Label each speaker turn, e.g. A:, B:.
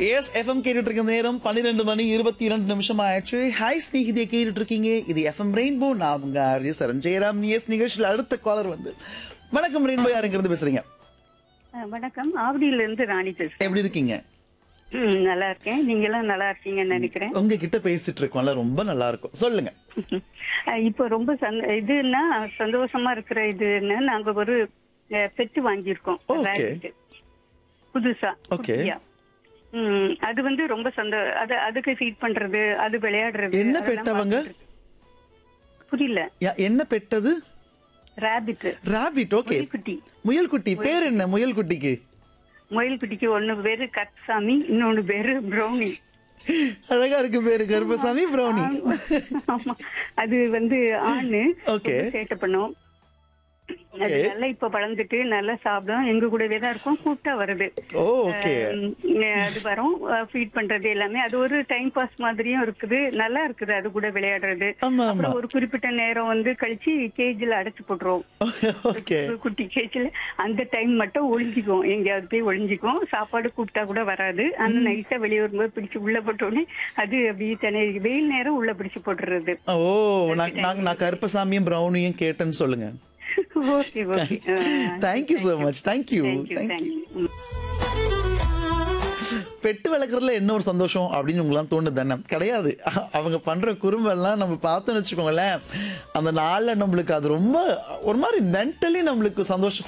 A: S FM கேட்டுட்டு இருக்க நேரம் பன்னிரெண்டு மணி இருபத்தி இரண்டு நிமிஷம் ஆயிடுச்சு ஹாய் ஸ்நேகிதியை கேட்டுட்டு இருக்கீங்க இது எஃப்எம் ரெயின்போ நான் உங்க ஆர்ஜி சரண் ஜெயராம் எஸ் நிகழ்ச்சியில் அடுத்த காலர் வந்து வணக்கம் ரெயின்போ யாருங்கிறது பேசுறீங்க
B: அஹ் வணக்கம் ஆவடியில இருந்து ராணி பேசுறேன்
A: எப்படி இருக்கீங்க
B: ம், நல்லா இருக்கேன் நீங்க எல்லாம் நல்லா இருக்கீங்கன்னு நினைக்கிறேன்
A: உங்ககிட்ட பேசிட்டு இருக்கோம்ல ரொம்ப நல்லா இருக்கும் சொல்லுங்க
B: அஹ் இப்போ ரொம்ப சந்த- இதுன்னா சந்தோஷமா இருக்கிற இதுன்னு நாங்க ஒரு பெட்டு வாங்கியிருக்கோம்
A: Okay.
B: rabbit. புதுசா
A: Okay.
B: குட்டியா. ம், அது வந்து ரொம்ப சந்தோ அது அதுக்கு ஃபீட் பண்றது அது விளையாடுறது
A: என்ன
B: அதெல்லாம்
A: pet அவங்க?
B: பார்த்துட்டு இருக்கு. புரியல
A: யா- என்ன பெட்டது
B: ராபிட்
A: ராபிட் ஓகே
B: குட்டி
A: முயல் குட்டி பேர் என்ன முயல் குட்டிக்கு
B: முயல் குட்டிக்கு ஒண்ணு பேரு கட்சாமி இன்னொன்னு பேரு ப்ரௌனி
A: அழகா இருக்கு பேரு கருப்பசாமி பிரௌனி
B: ஆமா அது வந்து ஆணு
A: Okay.
B: ரொம்ப சேட்டை பண்ணும் அது
A: Okay.
B: நல்லா இப்ப வளர்ந்துட்டு நல்லா சாப்பிடும் எங்க கூடவே தான் இருக்கும் கூப்பிட்டா வருது
A: ஓ ஓகே
B: உம், அது வரும் ஃபீட் பண்றது எல்லாமே அது ஒரு டைம் பாஸ் மாதிரியும் இருக்குது நல்லா இருக்குது அது கூட விளையாடுறது
A: ஆமா ஆமா
B: அப்புறம் ஒரு குறிப்பிட்ட நேரம் வந்து கழிச்சு கேஜ்ல அடைச்சு போட்டுருவோம்
A: ஓகே
B: ஒரு குட்டி கேஜ்ல அந்த டைம் மட்டும் ஒளிஞ்சிக்கும் எங்கேயாவது போய் ஒளிஞ்சிக்கும் சாப்பாடு கூப்பிட்டா கூட வராது ஆனா நைஸா வெளியே வரும்போது பிடிச்சு உள்ள போட்டோடனே அது அப்படியே தனி வெயில் நேரம் உள்ள பிடிச்சு போட்டுறது
A: ஓ நான் நான் நான் கருப்பசாமியும் பிரௌனியும் கேட்டேன்னு சொல்லுங்க
B: okay okay
A: thank you so much thank you
B: thank you
A: thank you
B: thank you
A: pet வளர்க்குறதுல என்ன ஒரு சந்தோஷம் அப்படின்னு உங்களாம் தோணுது தானே கிடையாது அ- அவங்க பண்ற குறும்பெல்லாம் நம்ம பார்த்தோம்னு வச்சுக்கோங்களேன் அந்த நாள்ல நம்மளுக்கு அது ரொம்ப ஒரு மாதிரி மென்டலி நம்மளுக்கு சந்தோஷம்